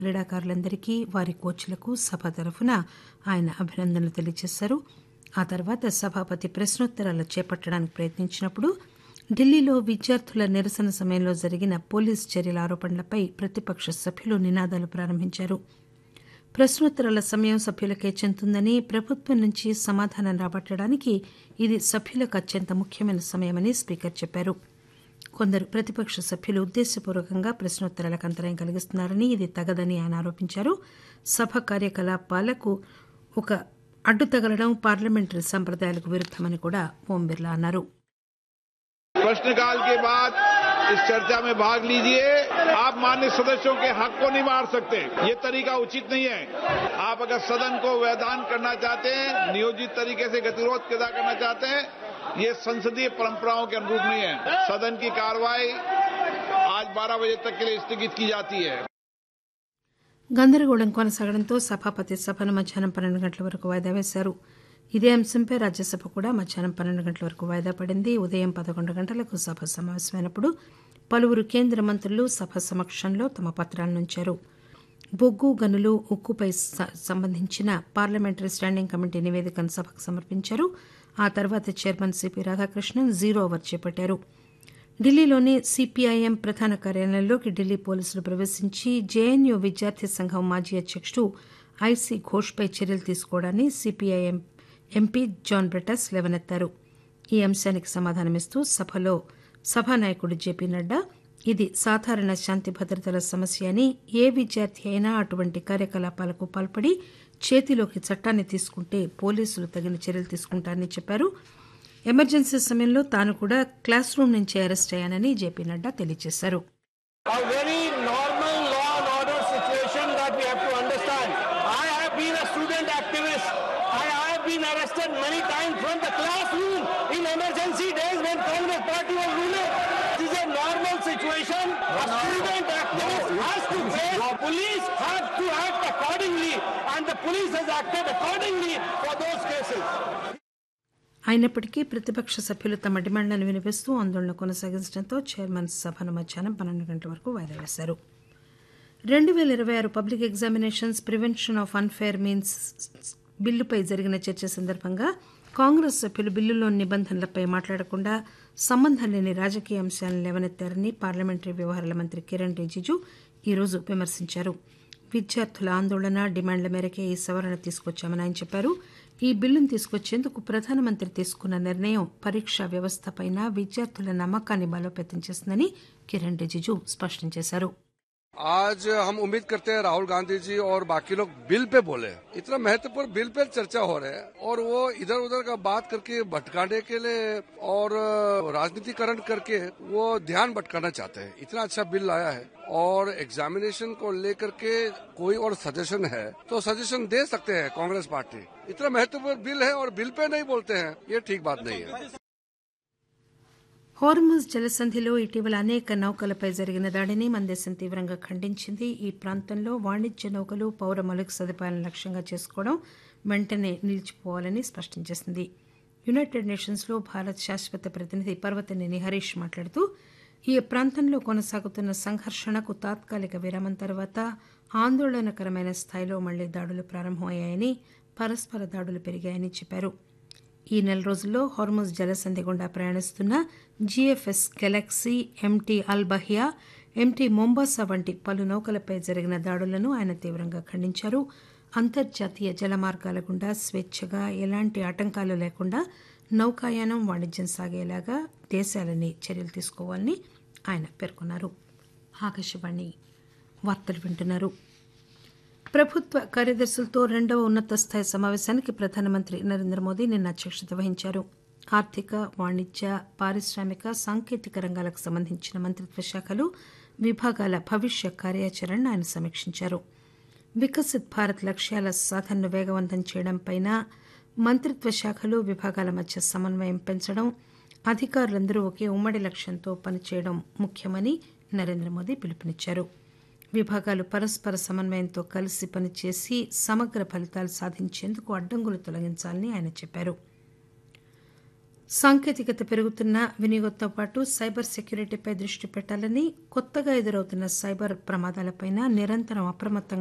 క్రీడాకారులందరికీ వారి కోచ్లకు సభ తరఫున ఆయన అభినందనలు తెలియజేశారు ఆ తర్వాత సభాపతి ప్రశ్నోత్తరాలు చేపట్టడానికి ప్రయత్నించినప్పుడు ఢిల్లీలో విద్యార్థుల నిరసన సమయంలో జరిగిన పోలీసు చర్యల ఆరోపణలపై ప్రతిపక్ష సభ్యులు నినాదాలు ప్రారంభించారు ప్రశ్నోత్తరాల సమయం సభ్యులకే చెందుతుందని ప్రభుత్వం నుంచి సమాధానం రాబట్టడానికి ఇది సభ్యులకు అత్యంత ముఖ్యమైన సమయమని స్పీకర్ చెప్పారు కొందరు ప్రతిపక్ష సభ్యులు ఉద్దేశపూర్వకంగా ప్రశ్నోత్తరాలకు అంతరాయం కలిగిస్తున్నారని ఇది తగదని ఆయన ఆరోపించారు సభ కార్యకలాపాలకు ఒక అడ్డు తగలడం పార్లమెంటరీ సంప్రదాయాలకు విరుద్దమని కూడా ఓం బిర్లా అన్నారు प्रश्नकाल के बाद इस चर्चा में भाग लीजिए आप मान्य सदस्यों के हक को नहीं मार सकते ये तरीका उचित नहीं है आप अगर सदन को वैधान करना चाहते हैं नियोजित तरीके से गतिरोध पैदा करना चाहते हैं ये संसदीय परंपराओं के अनुरूप नहीं है सदन की कार्रवाई आज 12 बजे तक के लिए स्थगित की जाती है గందరగోళం కొనసాగడంతో సభాపతి సభను మధ్యాహ్నం పన్నెండు గంటల వరకు వాయిదా వేశారు ఇదే అంశంపై రాజ్యసభ కూడా మధ్యాహ్నం పన్నెండు గంటల వరకు వాయిదా పడింది ఉదయం పదకొండు గంటలకు సభ సమావేశమైనప్పుడు పలువురు కేంద్ర మంత్రులు సభ సమక్షంలో తమ పత్రాలనుంచారు బొగ్గు గనులు ఉక్కుపై స- సంబంధించిన పార్లమెంటరీ స్టాండింగ్ కమిటీ నివేదికను సభకు సమర్పించారు ఆ తర్వాత chairman CP Radhakrishnan zero hour చేపట్టారు ఢిల్లీలోని సిపిఐఎం ప్రధాన కార్యాలయంలోకి ఢిల్లీ పోలీసులు ప్రవేశించి జేఎన్యూ విద్యార్థి సంఘం మాజీ అధ్యక్షుడు ఐసీ ఘోష్పై చర్యలు తీసుకోవడాన్ని సిపిఐఎం ఎంపీ జాన్ బ్రిటస్ లేవనెత్తారు ఈ అంశానికి సమాధానమిస్తూ సభలో సభానాయకుడు జేపీ నడ్డా ఇది సాధారణ శాంతి భద్రతల సమస్య అని ఏ విద్యార్థి అయినా అటువంటి కార్యకలాపాలకు పాల్పడి చేతిలోకి చట్టాన్ని తీసుకుంటే పోలీసులు తగిన చర్యలు తీసుకుంటారని చెప్పారు ఎమర్జెన్సీ సమయంలో తాను కూడా క్లాస్ రూమ్ నుంచి అరెస్ట్ అయ్యానని జేపీ నడ్డా తెలియజేశారు a very normal law and order situation that we have to understand. I have been a student activist. I have been arrested many times from the classroom in emergency days when Congress party was ruling. This is a normal situation. A student activist has to face. Police have to act accordingly and the police has acted accordingly for those cases. అయినప్పటికీ ప్రతిపక్ష సభ్యులు తమ డిమాండ్లను వినిపిస్తూ ఆందోళన కొనసాగించడంతో chairman సభను మధ్యాహ్నం పన్నెండు గంటల వరకు వాయిదా వేశారు రెండు వేల ఇరవై ఆరు public examinations prevention of unfair means బిల్లుపై జరిగిన చర్చ సందర్భంగా కాంగ్రెస్ సభ్యులు బిల్లులోని నిబంధనలపై మాట్లాడకుండా సంబంధం లేని రాజకీయ అంశాలను లేవనెత్తారని పార్లమెంటరీ వ్యవహారాల మంత్రి కిరణ్ రిజిజు ఈరోజు విమర్శించారు విద్యార్థుల ఆందోళన డిమాండ్ల మేరకే ఈ సవరణ తీసుకొచ్చామని ఆయన చెప్పారు ఈ బిల్లును తీసుకొచ్చేందుకు ప్రధానమంత్రి తీసుకున్న నిర్ణయం పరీక్షా వ్యవస్థపైన విద్యార్థుల నమ్మకాన్ని బలోపేతం చేస్తుందని కిరణ్ రిజిజు స్పష్టం చేశారు आज हम उम्मीद करते हैं राहुल गांधी जी और बाकी लोग बिल पे बोले इतना महत्वपूर्ण बिल पे चर्चा हो रहा है और वो इधर उधर का बात करके भटकाने के लिए और राजनीतिकरण करके वो ध्यान भटकाना चाहते हैं इतना अच्छा बिल लाया है और एग्जामिनेशन को लेकर के कोई और सजेशन है तो सजेशन दे सकते हैं कांग्रेस पार्टी इतना महत्वपूर्ण बिल है और बिल पे नहीं बोलते हैं ये ठीक बात नहीं है హోర్ముజ్ జలసంధిలో ఇటీవల అనేక నౌకలపై జరిగిన దాడిని మన దేశం తీవ్రంగా ఖండించింది ఈ ప్రాంతంలో వాణిజ్య నౌకలు పౌర మౌలిక సదుపాయాలను లక్ష్యంగా చేసుకోవడం వెంటనే నిలిచిపోవాలని స్పష్టం చేసింది యునైటెడ్ నేషన్స్లో భారత్ శాశ్వత ప్రతినిధి పర్వతనేని హరీష్ మాట్లాడుతూ ఈ ప్రాంతంలో కొనసాగుతున్న సంఘర్షణకు తాత్కాలిక విరామం తర్వాత ఆందోళనకరమైన స్థాయిలో మళ్లీ దాడులు ప్రారంభమయ్యాయని పరస్పర దాడులు పెరిగాయని చెప్పారు ఈ నెల రోజుల్లో హార్మోజ్ జలసంధి గుండా ప్రయాణిస్తున్న GFS Galaxy MT Al Bahia MT Mombasa వంటి పలు నౌకలపై జరిగిన దాడులను ఆయన తీవ్రంగా ఖండించారు అంతర్జాతీయ జలమార్గాల గుండా స్వేచ్ఛగా ఎలాంటి ఆటంకాలు లేకుండా నౌకాయానం వాణిజ్యం సాగేలాగా దేశాలని చర్యలు తీసుకోవాలని ఆయన పేర్కొన్నారు ఆకాశవాణి వార్తలు వింటున్నారు ప్రభుత్వ కార్యదర్శులతో రెండవ ఉన్నత స్థాయి సమావేశానికి ప్రధానమంత్రి నరేంద్ర మోదీ నిన్న అధ్యక్షత వహించారు ఆర్థిక వాణిజ్య పారిశ్రామిక సాంకేతిక రంగాలకు సంబంధించిన మంత్రిత్వ శాఖలు విభాగాల భవిష్య కార్యాచరణను ఆయన సమీక్షించారు వికసిత్ భారత్ లక్ష్యాల సాధనను వేగవంతం చేయడంపైన మంత్రిత్వ శాఖలు విభాగాల మధ్య సమన్వయం పెంచడం అధికారులందరూ ఒకే ఉమ్మడి లక్ష్యంతో పనిచేయడం ముఖ్యమని నరేంద్ర మోదీ పిలుపునిచ్చారు విభాగాలు పరస్పర సమన్వయంతో కలిసి పనిచేసి సమగ్ర ఫలితాలు సాధించేందుకు అడ్డంకులు తొలగించాలని ఆయన చెప్పారు సాంకేతికత పెరుగుతున్న వినియోగంతో పాటు సైబర్ సెక్యూరిటీపై దృష్టి పెట్టాలని కొత్తగా ఎదురవుతున్న సైబర్ ప్రమాదాలపై నిరంతరం అప్రమత్తంగా